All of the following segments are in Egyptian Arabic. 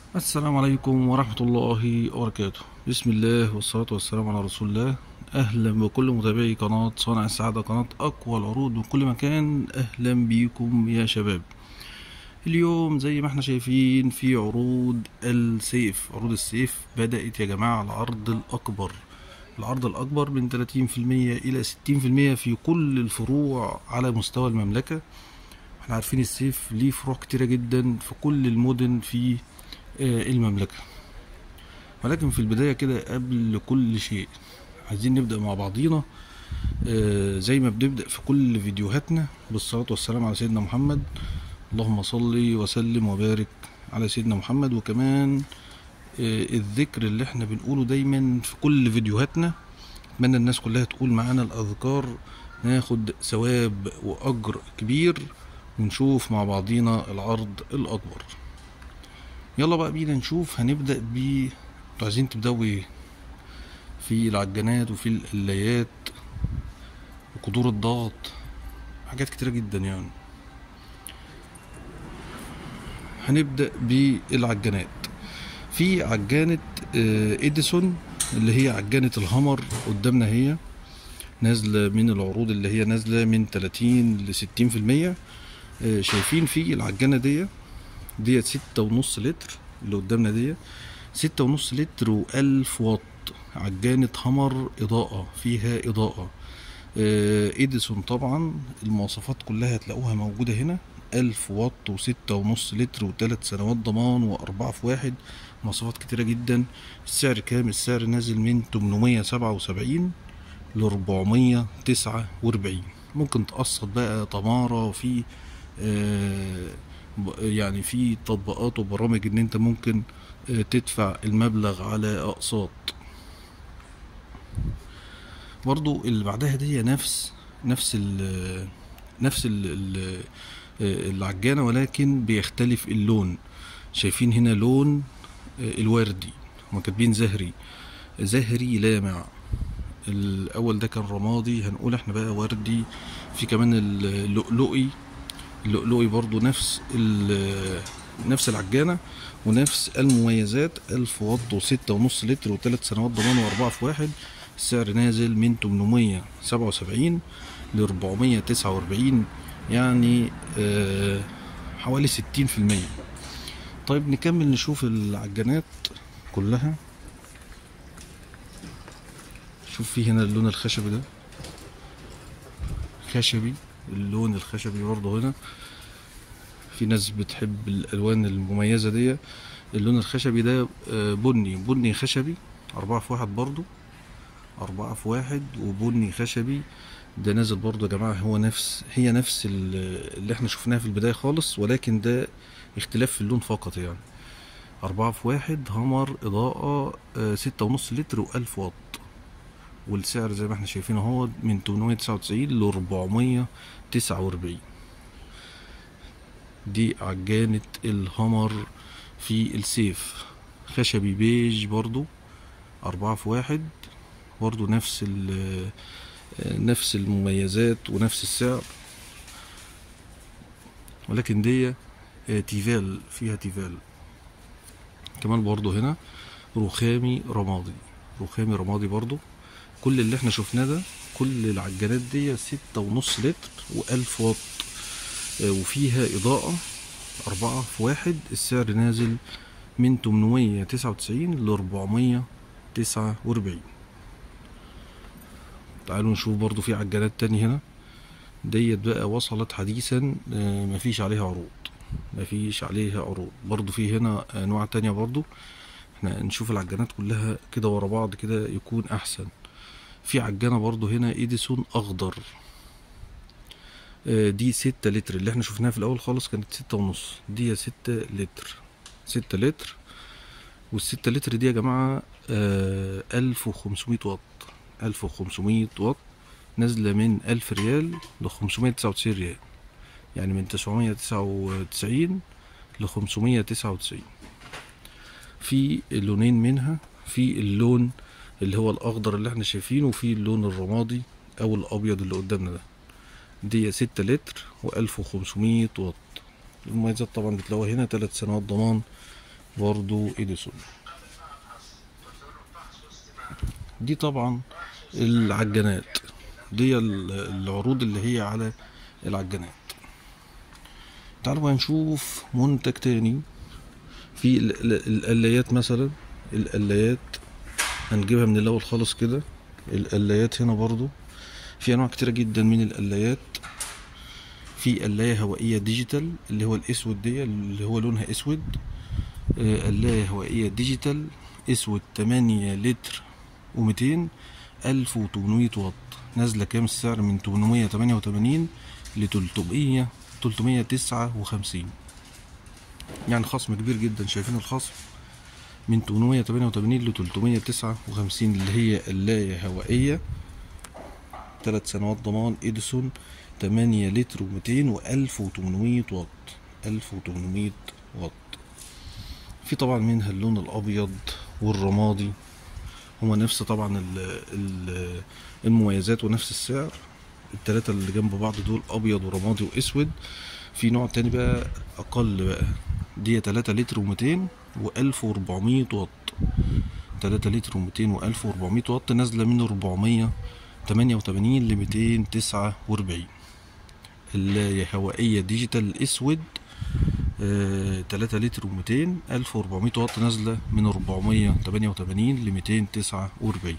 السلام عليكم ورحمة الله وبركاته بسم الله والصلاة والسلام على رسول الله أهلا بكل متابعي قناة صانع السعادة قناة أقوى العروض من كل مكان أهلا بيكم يا شباب اليوم زي ما احنا شايفين في عروض السيف عروض السيف بدأت يا جماعة العرض الأكبر العرض الأكبر من 30% إلى 60% في كل الفروع على مستوى المملكة احنا عارفين السيف ليه فروع كتيرة جدا في كل المدن في آه، المملكة ولكن في البداية كده قبل كل شيء عايزين نبدأ مع بعضينا آه، زي ما بنبدأ في كل فيديوهاتنا بالصلاة والسلام على سيدنا محمد اللهم صل وسلم وبارك على سيدنا محمد وكمان آه، الذكر اللي احنا بنقوله دايما في كل فيديوهاتنا اتمنى الناس كلها تقول معانا الاذكار ناخد ثواب واجر كبير ونشوف مع بعضينا العرض الاكبر يلا بقى بينا نشوف هنبدأ ب انتوا عايزين تبدأوا ايه في العجانات وفي القلايات وقدور الضغط حاجات كتيرة جدا يعني هنبدأ بالعجانات في عجانة آه، اديسون اللي هي عجانة الهمر قدامنا هي نازلة من العروض اللي هي نازلة من 30 ل 60% آه، شايفين في العجانة دي ديت ستة ونص لتر اللي قدامنا دي ستة ونص لتر وألف واط عجانة همر إضاءة فيها إضاءة آه، إديسون طبعا المواصفات كلها هتلاقوها موجودة هنا ألف واط وستة ونص لتر وتلات سنوات ضمان وأربعة في واحد مواصفات كتيرة جدا السعر كام السعر نازل من تمنمية سبعة وسبعين لأربعمية تسعة وأربعين ممكن تقسط بقى تمارة وفي آه ب- يعني في تطبيقات وبرامج ان انت ممكن آه، تدفع المبلغ على اقساط برضو اللي بعدها دي نفس نفس ال نفس ال ال العجانة ولكن بيختلف اللون شايفين هنا لون آه، الوردي هما كاتبين زهري زهري لامع الاول ده كان رمادي هنقول احنا بقى وردي في كمان اللؤلؤي اللؤلؤي برضو نفس ال- نفس العجانة ونفس المميزات ألف واط وستة ونص لتر وثلاث سنوات ضمان وأربعة في واحد السعر نازل من تمنمية سبعة وسبعين لأربعمية تسعة وأربعين يعني آه، حوالي ستين في المية طيب نكمل نشوف العجانات كلها شوف في هنا اللون الخشبي ده خشبي اللون الخشبي برضه هنا في ناس بتحب الالوان المميزه دي اللون الخشبي ده آه، بني بني خشبي أربعة في واحد برضه أربعة في واحد وبني خشبي ده نازل برضه يا جماعة هو نفس هي نفس ال- اللي احنا شفناها في البداية خالص ولكن ده اختلاف في اللون فقط يعني أربعة في واحد همر إضاءة آه، ستة ونص لتر وألف واط والسعر زي ما احنا شايفين اهو من 899 ل 449 دي عجانة الهمر في السيف خشبي بيج برضو أربعة في واحد برضو نفس ال نفس المميزات ونفس السعر ولكن دي آه، تيفال فيها تيفال كمان برضو هنا رخامي رمادي رخامي رمادي برضو كل اللي احنا شفناه ده كل العجانات دي ستة ونص لتر وألف واط آه، وفيها إضاءة أربعة في واحد السعر نازل من تمنمية تسعة وتسعين لأربعمية تسعة وأربعين تعالوا نشوف برضو في عجانات تاني هنا ديت بقى وصلت حديثا آه، مفيش عليها عروض مفيش عليها عروض برضو في هنا أنواع تانية برضو احنا نشوف العجانات كلها كده ورا بعض كده يكون أحسن في عجانة برضو هنا إديسون أخضر آه، دي ستة لتر اللي احنا شفناها في الأول خالص كانت ستة ونص دي ستة لتر ستة لتر والستة لتر دي يا جماعة ألف وخمسمية واط ألف وخمسمية واط نازلة من ألف ريال لخمسمية تسعة وتسعين ريال يعني من تسعمية تسعة وتسعين لخمسمية تسعة وتسعين في لونين منها في اللون اللي هو الأخضر اللي احنا شايفينه وفي اللون الرمادي أو الأبيض اللي قدامنا ده دي ستة لتر وألف وخمسمية واط المميزات طبعا بتلاقوها هنا تلات سنوات ضمان برضو اديسون دي طبعا العجانات دي ال- العروض اللي هي على العجانات تعالوا بقى نشوف منتج تاني في ال- ال- القلايات مثلا القلايات هنجيبها من الاول خالص كده القلايات هنا برضو في انواع كتيره جدا من القلايات في قلايه هوائيه ديجيتال اللي هو الاسود دي اللي هو لونها اسود آه، قلايه هوائيه ديجيتال اسود 8 لتر و200 1800 واط نازله كام السعر من 888 ل 300 359 يعني خصم كبير جدا شايفين الخصم من 888 ل 359 اللي هي قلاية هوائية ثلاث سنوات ضمان اديسون 8 لتر و200 و 1800 واط 1800 واط في طبعا منها اللون الابيض والرمادي هما نفس طبعا ال ال المميزات ونفس السعر التلاتة اللي جنب بعض دول ابيض ورمادي واسود في نوع تاني بقى اقل بقى دي 3 لتر و200 و1400 واط 3 لتر و200 و1400 واط نازله من 488 ل 249 اللي هوائيه ديجيتال اسود آه، 3 لتر و200 1400 واط نازله من 488 ل 249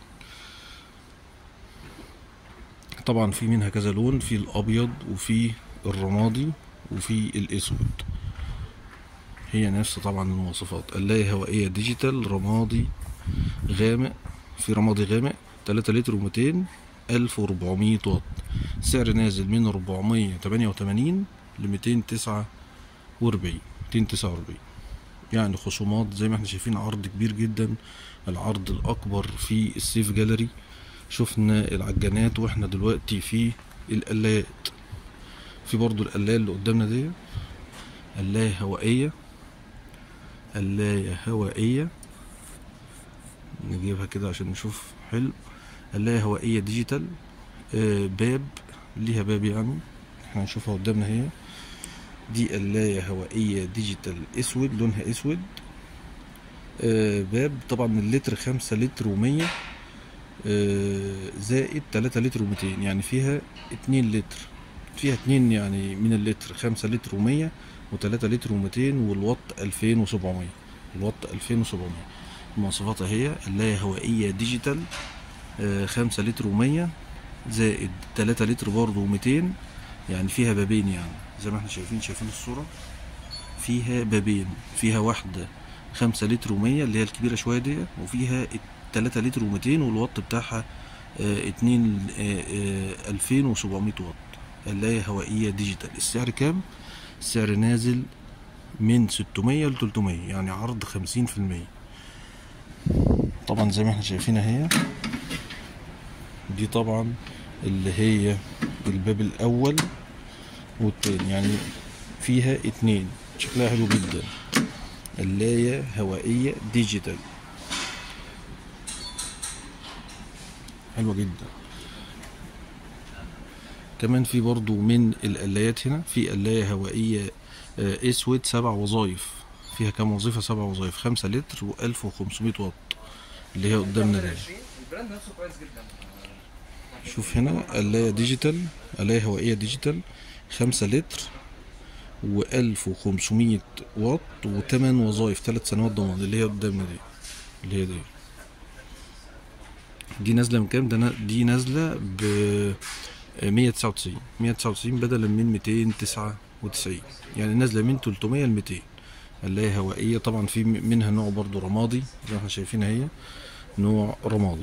طبعا في منها كذا لون في الابيض وفي الرمادي وفي الاسود هي نفس طبعا المواصفات قلاية هوائية ديجيتال رمادي غامق في رمادي غامق 3 لتر و200 1400 واط سعر نازل من 488 ل 249 249 يعني خصومات زي ما احنا شايفين عرض كبير جدا العرض الأكبر في السيف جاليري شفنا العجانات واحنا دلوقتي في القلايات في برضو القلاية اللي قدامنا دي قلاية هوائية قلاية هوائية نجيبها كده عشان نشوف حلو قلاية هوائية ديجيتال آه باب ليها باب يعني احنا هنشوفها قدامنا هي دي قلاية هوائية ديجيتال اسود لونها اسود آه باب طبعا اللتر خمسة لتر ومية آه زائد تلاتة لتر وميتين يعني فيها اتنين لتر فيها اتنين يعني من اللتر خمسة لتر ومية وتلاتة لتر وميتين والوات ألفين وسبعمية الوات ألفين وسبعمية مواصفاتها هي قلاية هوائية ديجيتال آه، خمسة لتر ومية زائد تلاتة لتر برضه وميتين يعني فيها بابين يعني زي ما احنا شايفين شايفين الصورة فيها بابين فيها واحدة خمسة لتر ومية اللي هي الكبيرة شوية دي وفيها تلاتة لتر وميتين والوات بتاعها آه، اتنين آه، آه، ألفين وسبعمية واط قلاية هوائية ديجيتال السعر كام؟ السعر نازل من 600 ل 300 يعني عرض 50% طبعا زي ما احنا شايفينها هي دي طبعا اللي هي الباب الاول والتاني يعني فيها اتنين شكلها حلو جدا قلاية هوائية ديجيتال حلوة جدا كمان في برضو من القلايات هنا في قلاية هوائية آه، اسود سبع وظايف فيها كام وظيفة سبع وظايف خمسة لتر وألف وخمسمية واط اللي هي قدامنا دي البراند نفسه كويس جدا شوف هنا قلاية ديجيتال قلاية هوائية ديجيتال خمسة لتر وألف وخمسمية واط وتمن وظايف تلات سنوات ضمان اللي هي قدامنا دي اللي هي دي دي نازلة من كام؟ ده نا- دي نازلة ب 199 199 بدلا من 299 يعني نازلة من 300 ل 200 قلاية هوائية طبعا في م- منها نوع برضو رمادي زي ما احنا شايفينها هي نوع رمادي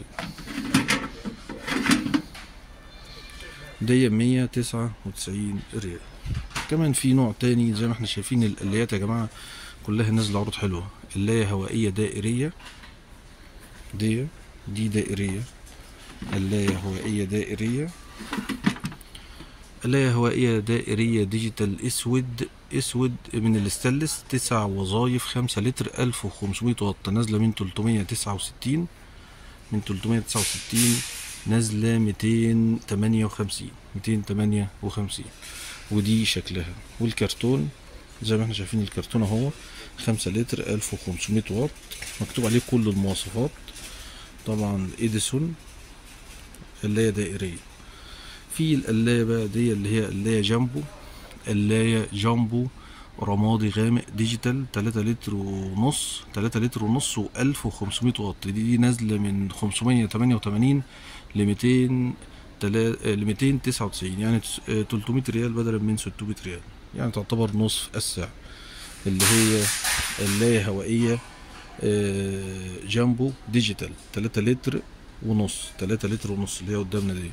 دي 199 ريال كمان في نوع تاني زي ما احنا شايفين القلايات يا جماعة كلها نازلة عروض حلوة قلاية هوائية دائرية دي دي دائرية قلاية هوائية دائرية قلاية هوائية دائرية ديجيتال اسود اسود من الاستانلس تسع وظايف خمسة لتر ألف وخمسمية واط نازلة من تلتمية تسعة وستين من تلتمية تسعة وستين نازلة ميتين تمانية وخمسين ميتين تمانية وخمسين ودي شكلها والكرتون زي ما احنا شايفين الكرتون اهو خمسة لتر ألف وخمسمية واط مكتوب عليه كل المواصفات طبعا إديسون قلاية دائرية في القلاية بقى دي اللي هي قلاية جامبو قلاية جامبو رمادي غامق ديجيتال تلاتة لتر ونص تلاتة لتر ونص وألف وخمسمية واط دي, دي نازلة من خمسمية تمانية وتمانين لميتين لميتين تسعة وتسعين يعني تلتمية ريال بدلا من ستمية ريال يعني تعتبر نصف السعر اللي هي قلاية هوائية آه، جامبو ديجيتال تلاتة لتر ونص تلاتة لتر ونص اللي هي قدامنا دي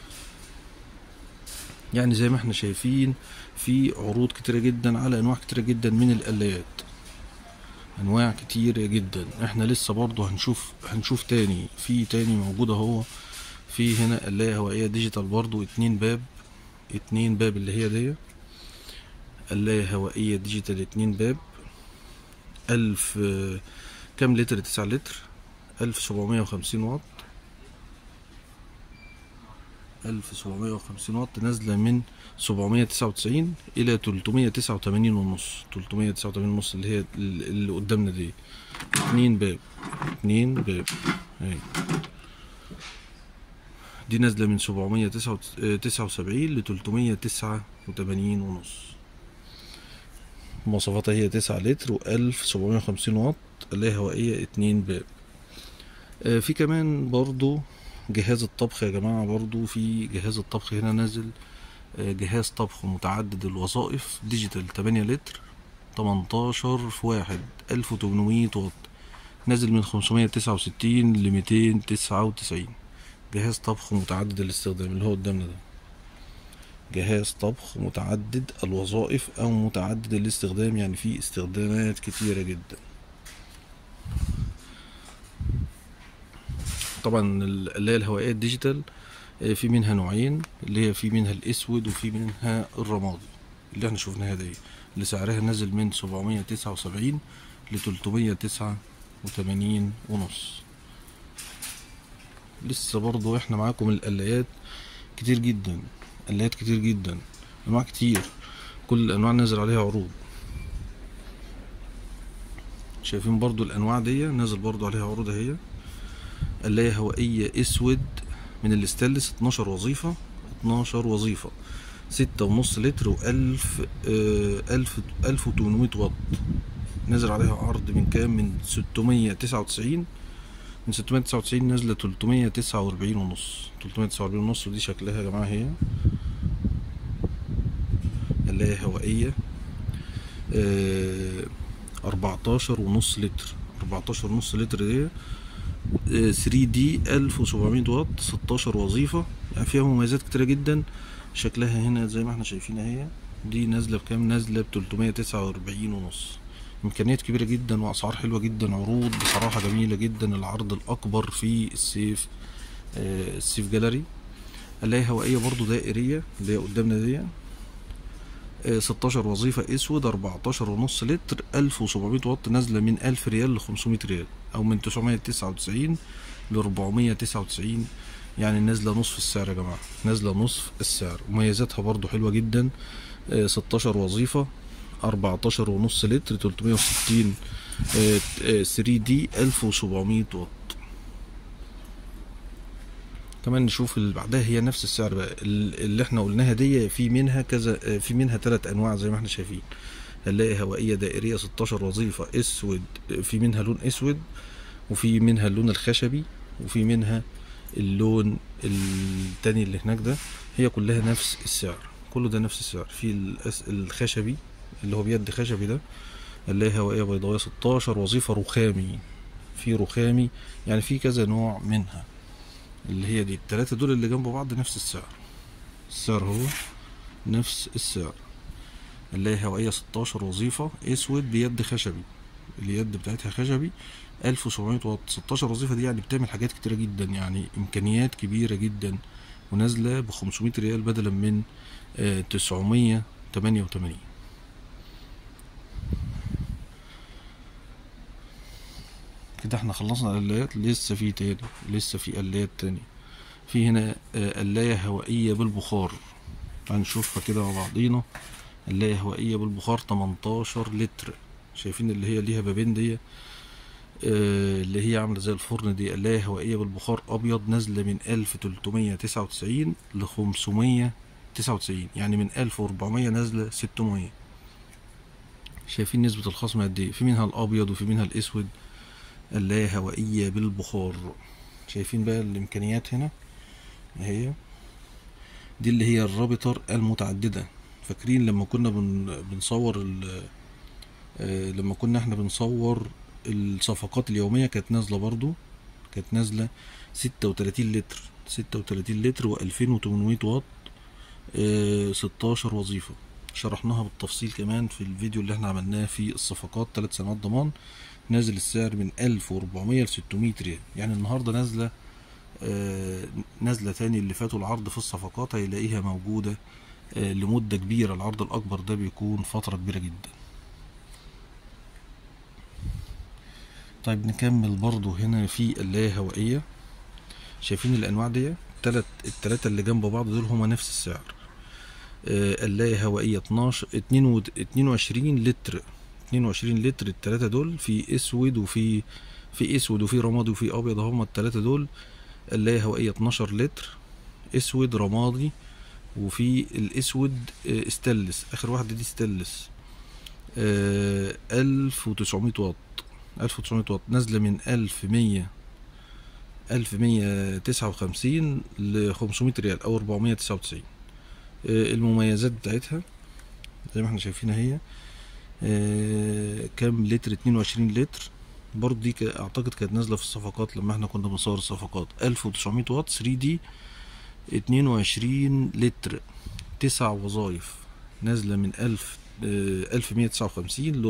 يعني زي ما احنا شايفين في عروض كتيرة جدا على انواع كتيرة جدا من القلايات انواع كتيرة جدا احنا لسه برضه هنشوف هنشوف تاني في تاني موجود اهو في هنا قلاية هوائية ديجيتال برضه اتنين باب اتنين باب اللي هي دي قلاية هوائية ديجيتال اتنين باب ألف آه، كام لتر تسعة لتر ألف سبعمية وخمسين واط ألف سبعمية وخمسين واط نازلة من سبعمية تسعة وتسعين إلى تلتمية تسعة وتمانين ونص تلتمية تسعة وتمانين ونص اللي هي اللي قدامنا دي اتنين باب اتنين باب اهي دي نازلة من سبعمية تسعة وسبعين لتلتمية تسعة وتمانين ونص مواصفاتها هي تسعة لتر وألف سبعمية وخمسين واط آلية هوائية اتنين باب آه، في كمان برضو جهاز الطبخ يا جماعة برضو في جهاز الطبخ هنا نازل آه، جهاز طبخ متعدد الوظائف ديجيتال تمانية لتر تمنتاشر في واحد ألف وتمنمية واط نازل من خمسمية تسعة وستين لميتين تسعة وتسعين جهاز طبخ متعدد الاستخدام اللي هو قدامنا ده جهاز طبخ متعدد الوظائف او متعدد الاستخدام يعني فيه استخدامات كتيرة جدا طبعا القلاية الهوائية الديجيتال آه، في منها نوعين اللي هي في منها الاسود وفي منها الرمادي اللي احنا شفناها دي اللي سعرها نازل من سبعمية تسعة وسبعين لتلتمية تسعة وتمانين ونص لسه برضو احنا معاكم القلايات كتير جدا قلايات كتير جدا انواع كتير كل الانواع نازل عليها عروض شايفين برضو الانواع دي نازل برضو عليها عروض اهي قلاية هوائية اسود من الاستانلس 12 وظيفة 12 وظيفة ستة ونص لتر وألف آه، ألف ألف وتمنمية واط نازل عليها عرض من كام من ستمية تسعة وتسعين من ستمية تسعة وتسعين نازلة تلتمية تسعة وأربعين ونص تلتمية تسعة وأربعين ونص ودي شكلها يا جماعة هي قلاية هوائية أربعتاشر ونص لتر أربعتاشر ونص لتر دي ثري دي ألف وسبعمية واط ستاشر وظيفة يعني فيها مميزات كتيرة جدا شكلها هنا زي ما احنا شايفين اهي دي نازلة بكام نازلة بتلتمية تسعة وأربعين ونص إمكانيات كبيرة جدا وأسعار حلوة جدا عروض بصراحة جميلة جدا العرض الأكبر في السيف آه، السيف جاليري قلاية هوائية برضو دائرية اللي هي قدامنا دي آه، 16 وظيفة اسود 14 ونص لتر 1700 واط نازلة من 1000 ريال ل 500 ريال او من 999 ل 499 يعني نازلة نصف السعر يا جماعة نازلة نصف السعر مميزاتها برضو حلوة جدا آه، 16 وظيفة 14 ونص لتر 360 3 دي 1700 واط كمان نشوف اللي بعدها هي نفس السعر بقى ال- اللي احنا قلناها دي في منها كذا في منها ثلاث انواع زي ما احنا شايفين هنلاقي هوائية دائرية 16 وظيفة اسود في منها لون اسود وفي منها اللون الخشبي وفي منها اللون التاني اللي هناك ده هي كلها نفس السعر كله ده نفس السعر في الأس- الخشبي اللي هو بيد خشبي ده هنلاقي هوائية بيضاوية 16 وظيفة رخامي في رخامي يعني في كذا نوع منها اللي هي دي التلاتة دول اللي جنب بعض نفس السعر السعر هو نفس السعر اللي هي هوائية 16 وظيفة اسود بيد خشبي اليد بتاعتها خشبي 1700 واط 16 وظيفة دي يعني بتعمل حاجات كتيرة جدا يعني امكانيات كبيرة جدا ونازلة ب 500 ريال بدلا من آه، 988 كده احنا خلصنا القلايات لسه في تاني لسه في قلايات تاني في هنا آه، قلاية هوائية بالبخار هنشوفها كده مع بعضينا قلاية هوائية بالبخار 18 لتر شايفين اللي هي ليها بابين دي آه، اللي هي عاملة زي الفرن دي قلاية هوائية بالبخار أبيض نازلة من 1399 ل 599 يعني من 1400 نازلة 600 شايفين نسبة الخصم قد ايه في منها الأبيض وفي منها الأسود قلاية هوائية بالبخار شايفين بقى الإمكانيات هنا اهي دي اللي هي الرابطر المتعددة فاكرين لما كنا بن بنصور ال- آه، لما كنا احنا بنصور الصفقات اليومية كانت نازلة برضو كانت نازلة ستة وتلاتين لتر ستة وتلاتين لتر وألفين وتمنمية واط آه، ستاشر وظيفة شرحناها بالتفصيل كمان في الفيديو اللي احنا عملناه في الصفقات تلات سنوات ضمان نازل السعر من ألف وأربعمية لستمية ريال يعني النهاردة نازلة آه، نازلة تاني اللي فاتوا العرض في الصفقات هيلاقيها موجودة آه، لمدة كبيرة العرض الأكبر ده بيكون فترة كبيرة جدا طيب نكمل برضو هنا في قلاية هوائية شايفين الأنواع دي التلات التلاتة اللي جنب بعض دول هما نفس السعر آه، قلاية هوائية 12 اتنين ود- 22 لتر 22 لتر التلاتة دول في اسود وفي في اسود وفي رمادي وفي ابيض هما التلاتة دول قلاية هوائية 12 لتر اسود رمادي وفي الاسود آه، استانلس اخر واحدة دي استانلس آه، 1900 واط 1900 واط نازلة من 1100 1159 ل 500 ريال او 499 آه، المميزات بتاعتها زي ما احنا شايفينها هي آه، كام لتر 22 لتر برضه دي كا- اعتقد كانت نازله في الصفقات لما احنا كنا بنصور الصفقات 1900 واط 3 دي 22 لتر تسع وظايف نازله من 1000 آه، 1159 ل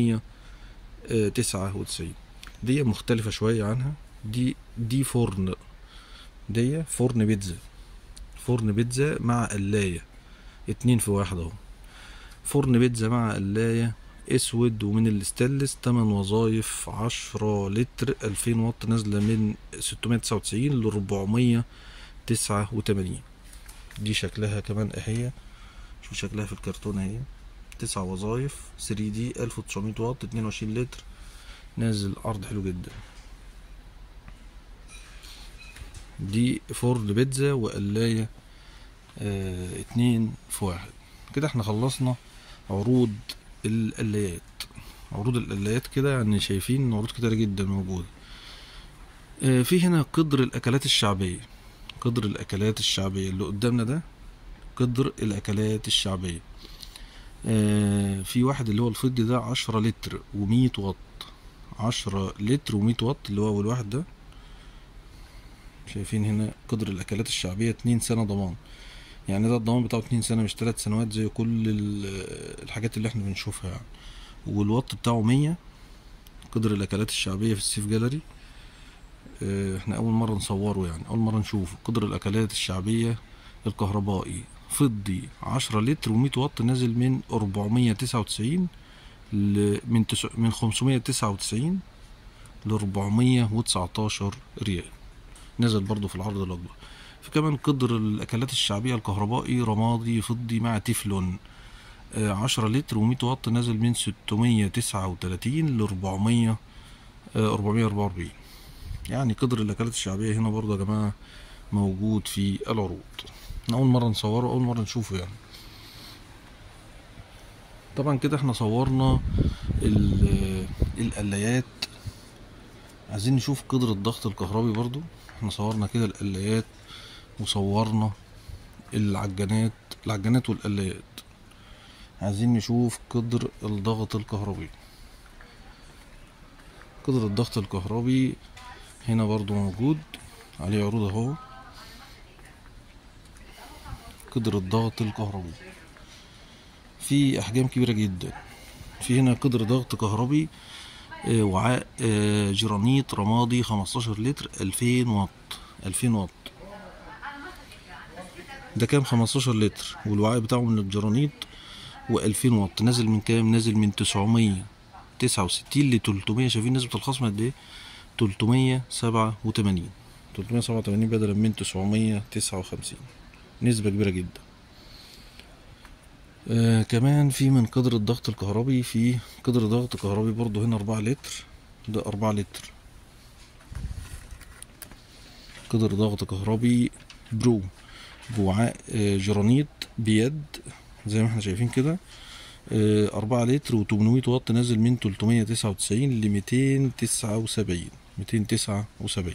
499 دي مختلفه شويه عنها دي دي فرن دي فرن بيتزا فرن بيتزا مع قلايه اتنين في واحد اهو فرن بيتزا مع قلاية اسود ومن الاستانلس تمن وظايف عشرة لتر الفين واط نازلة من ستمية تسعة وتسعين لربعمية تسعة وتمانين دي شكلها كمان اهي شوف شكلها في الكرتون اهي تسع وظايف 3 دي الف وتسعمية واط اتنين وعشرين لتر نازل عرض حلو جدا دي فرن بيتزا وقلاية اه اتنين في واحد كده احنا خلصنا عروض القلايات عروض القلايات كده يعني شايفين عروض كتيرة جدا موجودة اه في هنا قدر الأكلات الشعبية قدر الأكلات الشعبية اللي قدامنا ده قدر الأكلات الشعبية اه في واحد اللي هو الفضي ده عشرة لتر ومية واط عشرة لتر ومية واط اللي هو أول واحد ده شايفين هنا قدر الأكلات الشعبية اتنين سنة ضمان يعني ده الضمان بتاعه اتنين سنة مش تلات سنوات زي كل ال- الحاجات اللي احنا بنشوفها يعني والوات بتاعه مية قدر الأكلات الشعبية في السيف جاليري اه، احنا أول مرة نصوره يعني أول مرة نشوفه قدر الأكلات الشعبية الكهربائي فضي عشرة لتر ومية واط نازل من أربعمية تسعة وتسعين ل من تسع من خمسمية تسعة وتسعين لأربعمية وتسعتاشر ريال نزل برضو في العرض الأكبر في كمان قدر الأكلات الشعبية الكهربائي رمادي فضي مع تيفلون آه، عشرة لتر ومية واط نازل من ستمية تسعة وتلاتين لأربعمية أربعمية أربعة وأربعين يعني قدر الأكلات الشعبية هنا برضه يا جماعة موجود في العروض احنا أول مرة نصوره أول مرة نشوفه يعني طبعا كده احنا صورنا ال- القلايات عايزين نشوف قدر الضغط الكهربي برضو احنا صورنا كده القلايات وصورنا العجانات العجانات والقلايات عايزين نشوف قدر الضغط الكهربي قدر الضغط الكهربي هنا برضو موجود عليه عروض اهو قدر الضغط الكهربي في احجام كبيرة جدا في هنا قدر ضغط كهربي آه، وعاء آه، جرانيت رمادي 15 لتر 2000 واط 2000 واط ده كام 15 لتر والوعاء بتاعه من الجرانيت و2000 واط نازل من كام نازل من 969 ل 300 شايفين نسبة الخصم قد ايه 387 387 بدلا من 959 نسبة كبيرة جدا آه كمان في من قدر الضغط الكهربي في قدر ضغط كهربي برضو هنا أربعة لتر ده أربعة لتر قدر ضغط كهربي برو بوعاء آه، جرانيت بيد زي ما احنا شايفين كده آه، أربعة لتر وتمنمية واط نازل من تلتمية تسعة وتسعين لميتين تسعة وسبعين ميتين تسعة وسبعين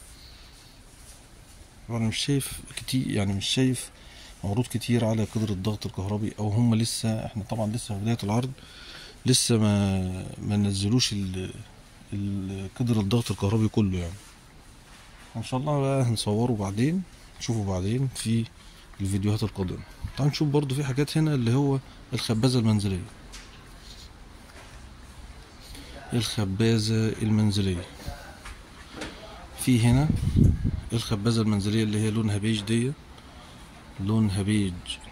أنا مش شايف كتير يعني مش شايف عروض كتير على قدر الضغط الكهربي أو هم لسه احنا طبعا لسه في بداية العرض لسه ما ما نزلوش ال ال- قدر الضغط الكهربي كله يعني ان شاء الله بقى هنصوره بعدين نشوفه بعدين في الفيديوهات القادمة تعال نشوف برضو في حاجات هنا اللي هو الخبازة المنزلية الخبازة المنزلية في هنا الخبازة المنزلية اللي هي لونها بيج دي لونها بيج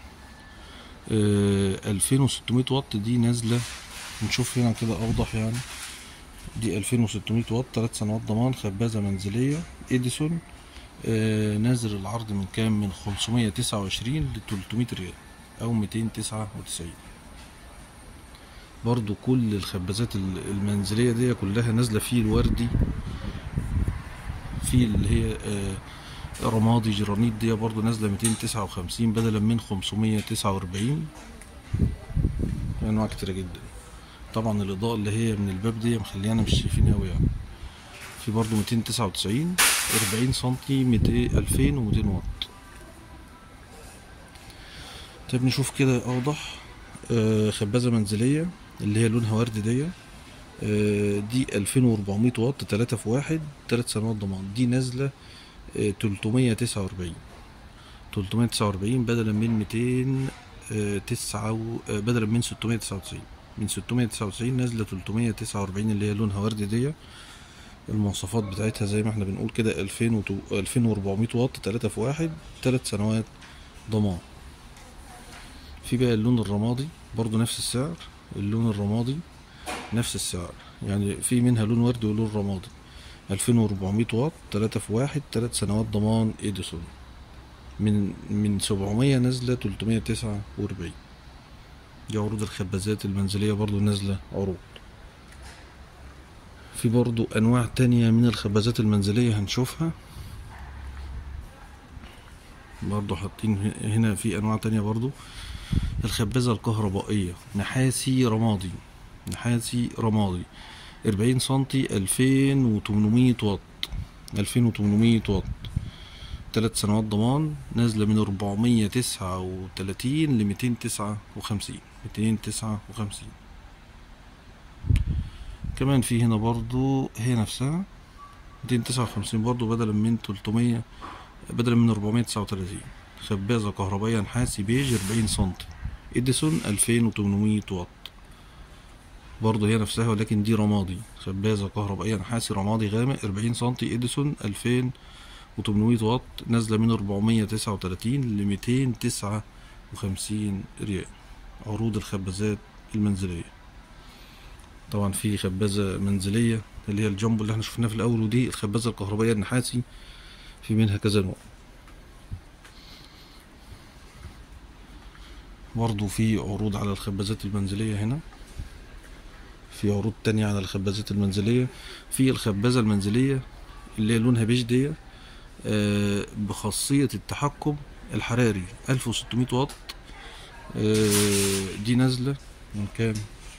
ألفين وستمية واط دي نازلة نشوف هنا كده أوضح يعني دي 2600 واط تلات سنوات ضمان خبازة منزلية إديسون آه نازل العرض من كام من 529 ل 300 ريال أو 299 برضو كل الخبازات ال- المنزلية دي كلها نازلة في الوردي في اللي هي آه رمادي جرانيت دي برضو نازلة 259 بدلا من 549 أنواع كتيرة جدا طبعا الإضاءة اللي هي من الباب دي مخليانا مش شايفين أوي يعني في برضو 299 40 سنتي 200 2200 واط طيب نشوف كده أوضح آه خبازة منزلية اللي هي لونها وردي دي آه دي 2400 واط 3 في واحد 3 سنوات ضمان دي نازلة آه 349 349 بدلا من 200 آه، تسعة و... آه، بدلا من 699 من 699 نازلة 349 اللي هي لونها وردي دي المواصفات بتاعتها زي ما احنا بنقول كده 2000 و 2400 واط 3 في واحد 3 سنوات ضمان في بقى اللون الرمادي برضو نفس السعر اللون الرمادي نفس السعر يعني في منها لون وردي ولون رمادي 2400 واط 3 في واحد 3 سنوات ضمان اديسون من من 700 نازلة 349 دي عروض الخبازات المنزلية برضو نازلة عروض في برضو أنواع تانية من الخبازات المنزلية هنشوفها برضو حاطين هنا في أنواع تانية برضو الخبازة الكهربائية نحاسي رمادي نحاسي رمادي أربعين سنتي ألفين وتمنمية واط ألفين وتمنمية واط تلات سنوات ضمان نازلة من أربعمية تسعة وتلاتين لميتين تسعة وخمسين ميتين تسعة وخمسين كمان في هنا برضو هي نفسها ميتين تسعة وخمسين برضو بدلا من تلتمية بدلا من أربعمية تسعة وتلاتين خبازة كهربائية نحاسي بيج أربعين سنتي إديسون ألفين وتمنمية واط برضه هي نفسها ولكن دي رمادي خبازة كهربائية نحاسي رمادي غامق أربعين سنتي إديسون ألفين وتمنمية واط نازلة من أربعمية تسعة وتلاتين لميتين تسعة وخمسين ريال عروض الخبازات المنزلية طبعا في خبازة منزلية اللي هي الجامبو اللي احنا شفناها في الأول ودي الخبازة الكهربائية النحاسي في منها كذا نوع برضو في عروض على الخبازات المنزلية هنا في عروض تانية على الخبازات المنزلية في الخبازة المنزلية اللي هي لونها بيج دي آه، بخاصية التحكم الحراري 1600 واط آه، دي نازلة من كام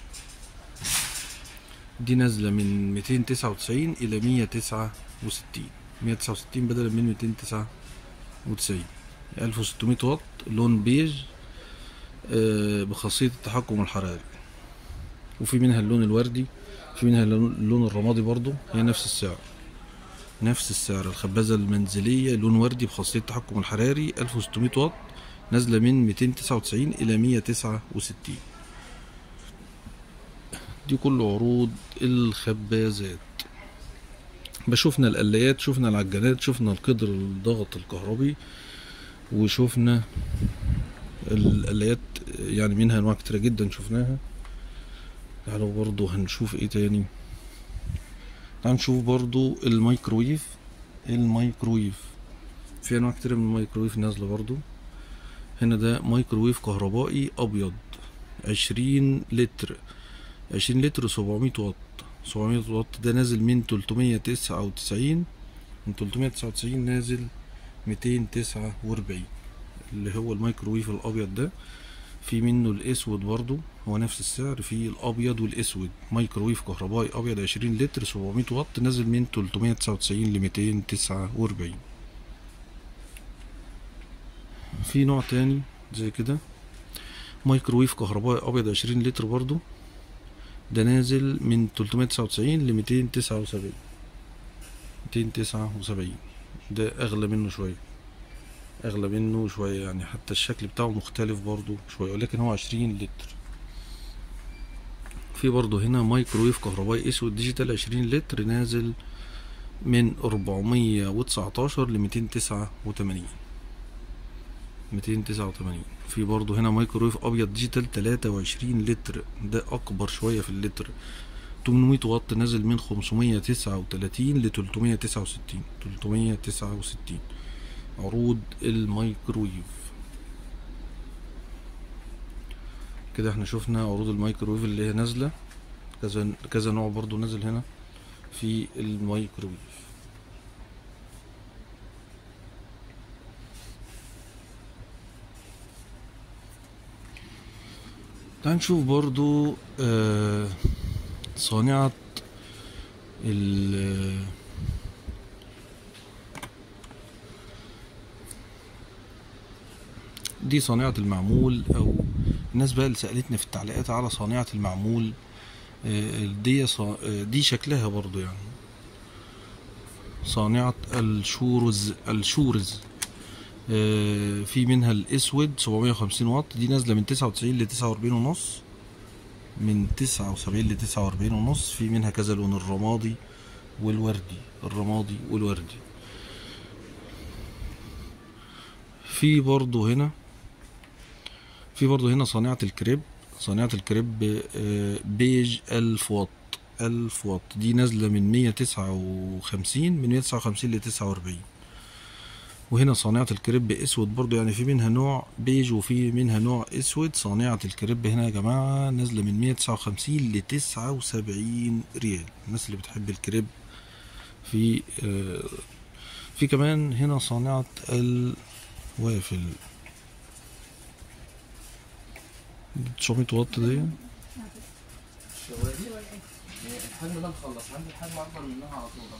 دي نازلة من 299 إلى 169 169 بدلا من 299 1600 واط لون بيج آه، بخاصية التحكم الحراري وفي منها اللون الوردي في منها اللون اللون الرمادي برضو هي نفس السعر نفس السعر الخبازة المنزلية لون وردي بخاصية التحكم الحراري 1600 واط نازلة من 299 إلى 169 دي كل عروض الخبازات بشوفنا القلايات شفنا العجانات شفنا القدر الضغط الكهربي وشوفنا القلايات يعني منها انواع كتيرة جدا شفناها تعالوا برضو هنشوف ايه تاني تعالوا نشوف برضو الميكرويف الميكرويف في انواع كتير من الميكرويف نازلة برضو هنا ده مايكروويف كهربائي ابيض عشرين لتر عشرين لتر سبعمية واط سبعمية واط ده نازل من تلتمية تسعة وتسعين من تلتمية تسعة وتسعين نازل ميتين تسعة وأربعين اللي هو الميكروويف الأبيض ده في منه الأسود برضو هو نفس السعر في الأبيض والأسود ميكروويف كهربائي أبيض عشرين لتر سبعمية واط نازل من تلتمية تسعة وتسعين لميتين تسعة وأربعين في نوع تاني زي كده مايكروويف كهربائي ابيض عشرين لتر برضو ده نازل من تلتمية تسعة وتسعين لميتين تسعة وسبعين ميتين تسعة وسبعين ده اغلى منه شوية اغلى منه شوية يعني حتى الشكل بتاعه مختلف برضو شوية ولكن هو عشرين لتر في برضو هنا مايكروويف كهربائي اسود ديجيتال عشرين لتر نازل من أربعمية وتسعتاشر لميتين تسعة وتمانين ميتين تسعة وتمانين في برضه هنا مايكرويف ابيض ديجيتال تلاتة وعشرين لتر ده اكبر شوية في اللتر تمنمية واط نازل من خمسمية تسعة وتلاتين لتلتمية تسعة وستين تلتمية تسعة وستين عروض الميكرويف كده احنا شفنا عروض الميكرويف اللي هي نازلة كذا كذا نوع برضو نازل هنا في الميكرويف تعال نشوف برضو آه صانعة ال دي صانعة المعمول أو الناس بقى اللي سألتني في التعليقات على صانعة المعمول آه دي صا... آه دي شكلها برضو يعني صانعة الشورز الشورز آه، في منها الاسود 750 واط دي نازله من 99 ل 49 ونص من 79 ل 49 ونص في منها كذا لون الرمادي والوردي الرمادي والوردي في برضو هنا في برضو هنا صانعة الكريب صانعة الكريب آه، بيج ألف واط ألف واط دي نازلة من مية تسعة وخمسين من مية تسعة وخمسين لتسعة وأربعين وهنا صانعة الكريب اسود برضو يعني في منها نوع بيج وفي منها نوع اسود صانعة الكريب هنا يا جماعة نازلة من 159 ل 79 ريال الناس اللي بتحب الكريب في آه في كمان هنا صانعة الوافل 900 واط دي الشوارع الحجم ده مخلص عندي حجم اكبر منها على طول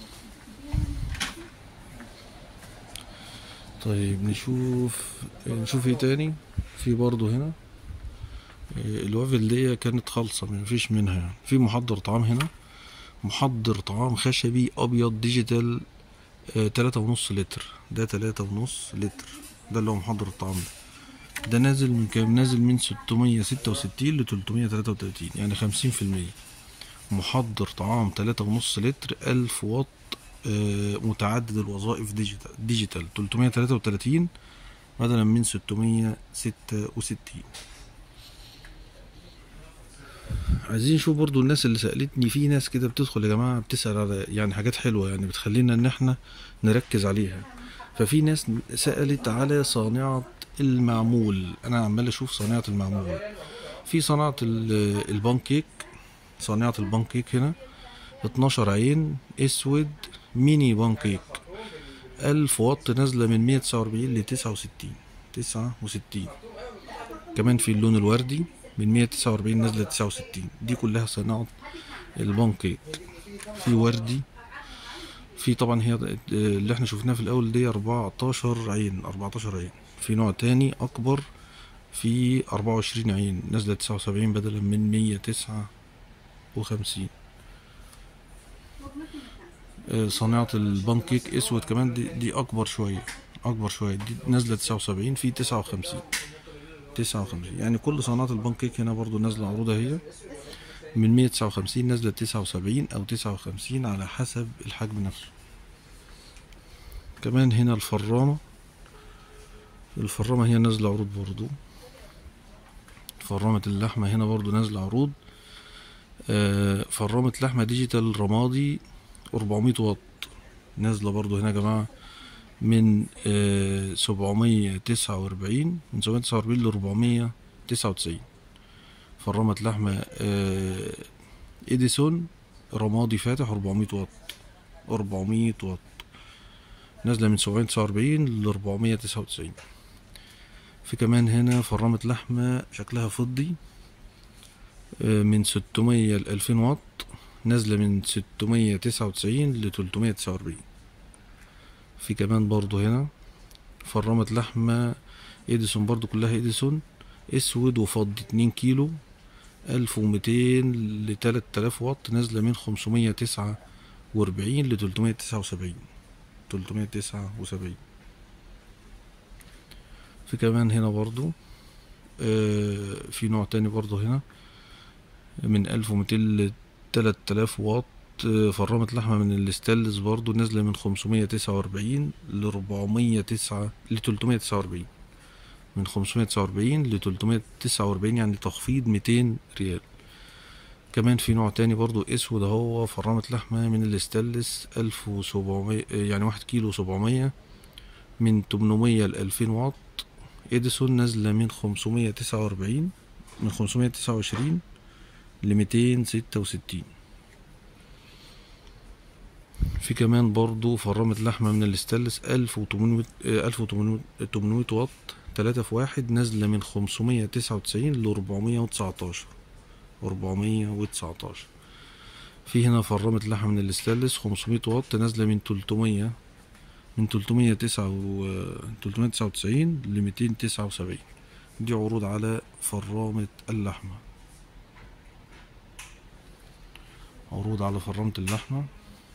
طيب نشوف نشوف ايه تاني في برضو هنا آه، الوافل دي كانت خالصة مفيش منها يعني في محضر طعام هنا محضر طعام خشبي ابيض ديجيتال آه، تلاتة ونص لتر ده تلاتة ونص لتر ده اللي هو محضر الطعام ده ده نازل من كام نازل من ستمية ستة وستين لتلتمية تلاتة وتلاتين يعني خمسين في المية محضر طعام تلاتة ونص لتر ألف واط آه، متعدد الوظائف ديجيتال ديجيتال 333 بدلا من 666 عايزين نشوف برضو الناس اللي سألتني في ناس كده بتدخل يا جماعة بتسأل على يعني حاجات حلوة يعني بتخلينا ان احنا نركز عليها ففي ناس سألت على صانعة المعمول انا عمال اشوف صانعة المعمول في صناعة ال- البانكيك صانعة البانكيك هنا 12 عين اسود ميني بانكيك ألف واط نازلة من 149 ل 69 69 كمان في اللون الوردي من 149 نازلة 69 دي كلها صناعة البانكيك في وردي في طبعا هي اللي احنا شفناها في الأول دي 14 عين 14 عين في نوع تاني أكبر في 24 عين نازلة 79 بدلا من 159 آه، صناعة البانكيك اسود كمان دي, دي اكبر شوية اكبر شوية دي نازلة تسعة وسبعين في تسعة وخمسين تسعة وخمسين يعني كل صناعة البانكيك هنا برضو نازلة عروضها هي من مية تسعة وخمسين نازلة تسعة وسبعين او تسعة وخمسين على حسب الحجم نفسه كمان هنا الفرامة الفرامة هي نازلة عروض برضو فرامة اللحمة هنا برضو نازلة عروض آه، فرامة لحمة ديجيتال رمادي 400 واط نازلة برضو هنا يا جماعة من سبعمية تسعة وأربعين من سبعمية تسعة وأربعين لأربعمية تسعة وتسعين فرمت لحمة آه، إديسون رمادي فاتح أربعمية واط أربعمية واط نازلة من سبعمية تسعة وأربعين لأربعمية تسعة وتسعين في كمان هنا فرمت لحمة شكلها فضي آه، من ستمية لألفين واط نازلة من ستمية تسعة وتسعين لتلتمية تسعة وأربعين في كمان برضو هنا فرمت لحمة إديسون برضو كلها إديسون أسود وفضي اتنين كيلو ألف وميتين لتلات آلاف واط نازلة من خمسمية تسعة وأربعين لتلتمية تسعة وسبعين تلتمية تسعة وسبعين في كمان هنا برضو آه في نوع تاني برضو هنا من ألف وميتين لتلات آلاف واط آه، فرمت لحمة من الاستانلس برضو نازلة من خمسمية تسعة وأربعين لربعمية تسعة لتلتمية تسعة وأربعين من خمسمية تسعة وأربعين لتلتمية تسعة وأربعين يعني تخفيض ميتين ريال كمان في نوع تاني برضو اسود اهو فرمت لحمة من الاستانلس ألف وسبعمية يعني واحد كيلو سبعمية من تمنمية لألفين واط اديسون نازلة من خمسمية تسعة وأربعين من خمسمية تسعة وعشرين لميتين ستة وستين في كمان برضو فرمت لحمة من الاستانلس ألف وتمنمية ألف وتمنمية واط تلاتة في واحد نازلة من خمسمية تسعة وتسعين لأربعمية وتسعتاشر أربعمية وتسعتاشر في هنا فرمت لحمة من الاستانلس خمسمية واط نازلة من تلتمية من تلتمية تسعة و تلتمية تسعة وتسعين لميتين تسعة وسبعين دي عروض على فرامة اللحمة عروض على فرامة اللحمة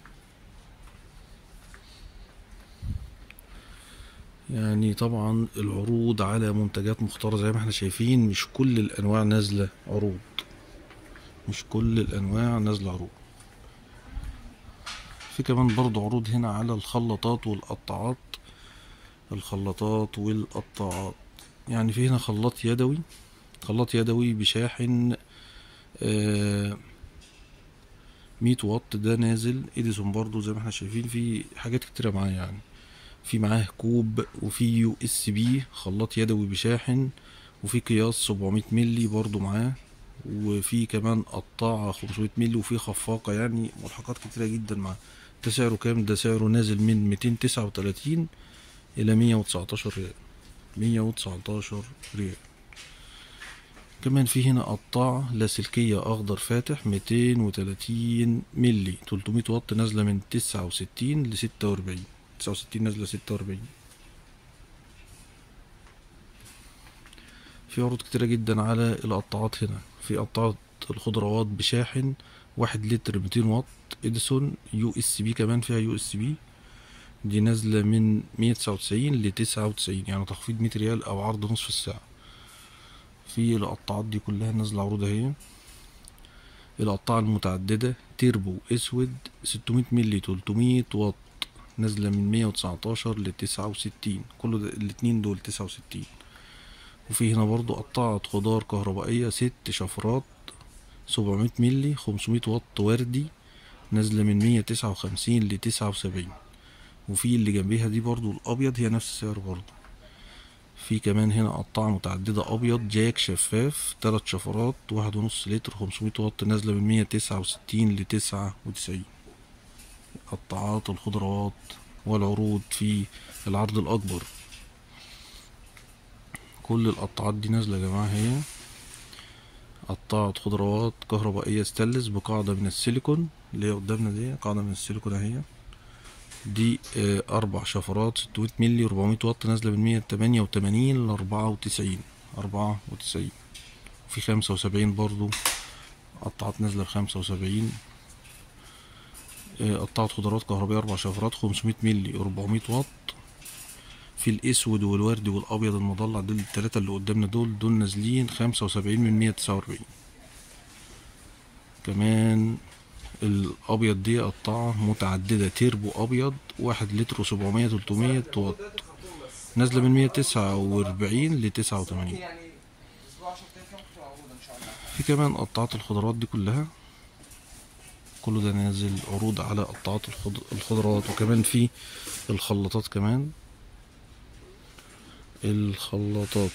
يعني طبعا العروض على منتجات مختارة زي ما احنا شايفين مش كل الأنواع نازلة عروض مش كل الأنواع نازلة عروض في كمان برضو عروض هنا على الخلاطات والقطاعات الخلاطات والقطاعات يعني في هنا خلاط يدوي خلاط يدوي بشاحن آه مية واط ده نازل اديسون برضو زي ما احنا شايفين في حاجات كتيرة معاه يعني في معاه كوب وفي يو اس بي خلاط يدوي بشاحن وفي قياس 700 ملي برضو معاه وفي كمان قطاعة 500 ملي وفي خفاقة يعني ملحقات كتيرة جدا معاه ده سعره كام ده سعره نازل من 239 إلى 119 ريال 119 ريال كمان في هنا قطاعة لاسلكية أخضر فاتح 230 ملي 300 واط نازلة من 69 ل 46 69 نازلة 46 في عروض كتيرة جدا على القطاعات هنا في قطاعة الخضروات بشاحن واحد لتر 200 واط اديسون يو اس بي كمان فيها يو اس بي دي نازلة من 199 ل 99 يعني تخفيض 100 ريال أو عرض نصف الساعة في القطاعات دي كلها نازلة عروض اهي القطاعة المتعددة تيربو اسود 600 ملي 300 واط نازلة من 119 ل 69 كل ده الاتنين دول 69 وفي هنا برضو قطاعة خضار كهربائية ست شفرات 700 ملي 500 واط وردي نازلة من 159 ل 79 وفي اللي جنبيها دي برضو الأبيض هي نفس السعر برضو في كمان هنا قطاعة متعددة أبيض جاك شفاف تلات شفرات واحد ونص لتر 500 واط نازلة من 169 ل 99 قطاعات الخضروات والعروض في العرض الأكبر كل القطاعات دي نازلة يا جماعة هي قطاعة خضروات كهربائية ستانلس بقاعدة من السيليكون اللي هي قدامنا دي قاعدة من السيليكون اهي دي آه، أربع شفرات 600 ملي 400 واط نازلة من 188 ل 94 94 وفي 75 برضو قطاعات نازلة لخمسة وسبعين قطعة خضروات كهربائية أربع شفرات 500 ملي 400 واط في الأسود والوردي والأبيض المضلع دول التلاتة اللي قدامنا دول دول نازلين خمسة وسبعين من مية تسعة وأربعين كمان الأبيض دي قطاعة متعددة تيربو أبيض واحد لتر وسبعمية تلتمية واط نازلة من مية تسعة وأربعين لتسعة وتمانين يعني اسبوع 10 ايام كده ممكن تبقى موجوده ان شاء الله في كمان قطاعات الخضروات دي كلها كله ده نازل عروض على قطاعات الخض- الخضروات وكمان في الخلاطات كمان الخلاطات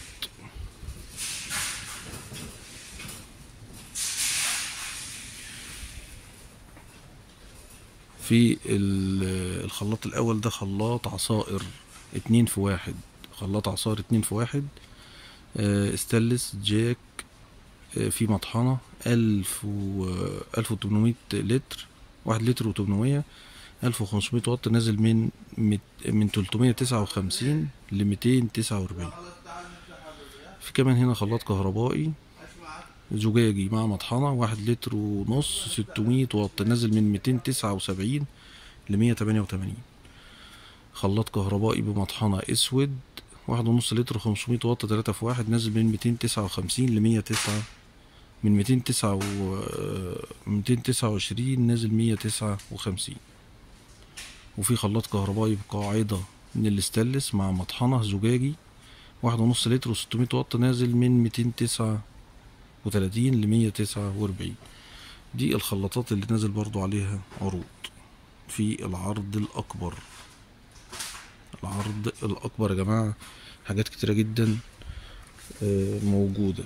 في ال- الخلاط الاول ده خلاط عصائر اتنين في واحد خلاط عصائر اتنين في واحد آه، استانلس جاك آه، في مطحنة ألف و ألف وتمنمية لتر واحد لتر وتمنمية ألف وخمسمية واط نازل من مت- من تلتمية تسعة وخمسين لميتين تسعة وأربعين في كمان هنا خلاط كهربائي زجاجي مع مطحنة واحد لتر ونص ستمية واط نازل من ميتين تسعة وسبعين لمية تمانية وتمانين خلاط كهربائي بمطحنة اسود واحد ونص لتر خمسمية واط تلاتة في واحد نازل من ميتين تسعة وخمسين لمية تسعة من ميتين تسعة و ميتين تسعة وعشرين نازل مية تسعة وخمسين وفي خلاط كهربائي بقاعدة من الاستانلس مع مطحنة زجاجي واحد ونص لتر وستمية واط نازل من ميتين تسعة وتلاتين لمية تسعة وأربعين دي الخلاطات اللي نازل برضو عليها عروض في العرض الأكبر العرض الأكبر يا جماعة حاجات كتيرة جدا آه، موجودة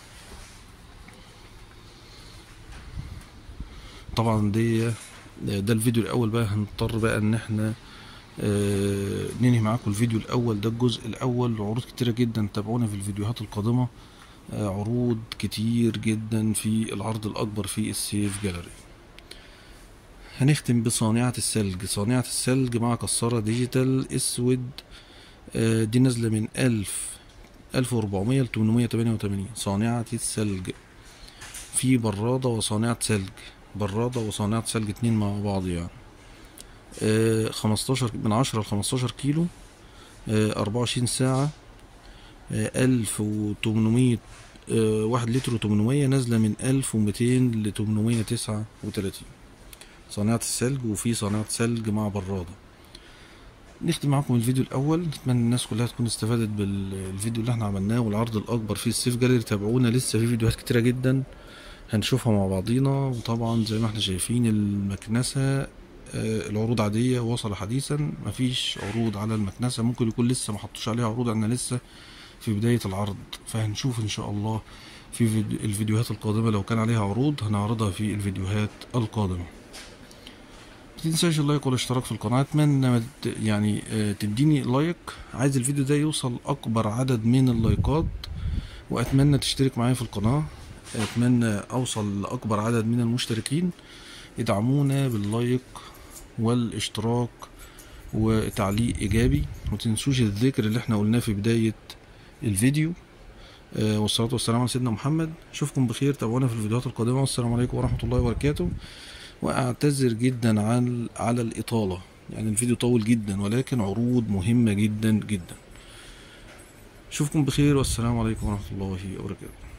طبعا دي ده الفيديو الأول بقى هنضطر بقى إن احنا آه، ننهي معاكم الفيديو الأول ده الجزء الأول عروض كتيرة جدا تابعونا في الفيديوهات القادمة آه، عروض كتير جدا في العرض الأكبر في السيف جاليري هنختم بصانعة الثلج صانعة الثلج مع كسارة ديجيتال اسود آه، دي نازلة من ألف ألف وأربعمية لتمنمية تمانية وتمانين صانعة الثلج في برادة وصانعة ثلج برادة وصانعة ثلج اتنين مع بعض يعني آه، خمستاشر من عشرة لخمستاشر كيلو أربعة وعشرين ساعة ألف وتمنمية واحد لتر وتمنمية نازلة من ألف ومتين لتمنمية تسعة وتلاتين صانعة الثلج وفي صانعة ثلج مع برادة نختم معاكم الفيديو الأول نتمنى الناس كلها تكون استفادت بالفيديو اللي احنا عملناه والعرض الأكبر في السيف جاليري تابعونا لسه في فيديوهات كتيرة جدا هنشوفها مع بعضينا وطبعا زي ما احنا شايفين المكنسة آه، العروض عادية وصل حديثا مفيش عروض على المكنسة ممكن يكون لسه ما حطوش عليها عروض احنا لسه في بداية العرض فهنشوف ان شاء الله في فيديو الفيديوهات القادمة لو كان عليها عروض هنعرضها في الفيديوهات القادمة متنساش اللايك والاشتراك في القناة اتمنى ما ت- يعني آه، تديني لايك عايز الفيديو ده يوصل اكبر عدد من اللايكات واتمنى تشترك معايا في القناة اتمنى اوصل لاكبر عدد من المشتركين ادعمونا باللايك والاشتراك وتعليق ايجابي ومتنسوش الذكر اللي احنا قلناه في بداية الفيديو آه، والصلاة والسلام على سيدنا محمد اشوفكم بخير تابعونا في الفيديوهات القادمة والسلام عليكم ورحمة الله وبركاته واعتذر جدا عن على الاطالة يعني الفيديو طول جدا ولكن عروض مهمة جدا جدا اشوفكم بخير والسلام عليكم ورحمة الله وبركاته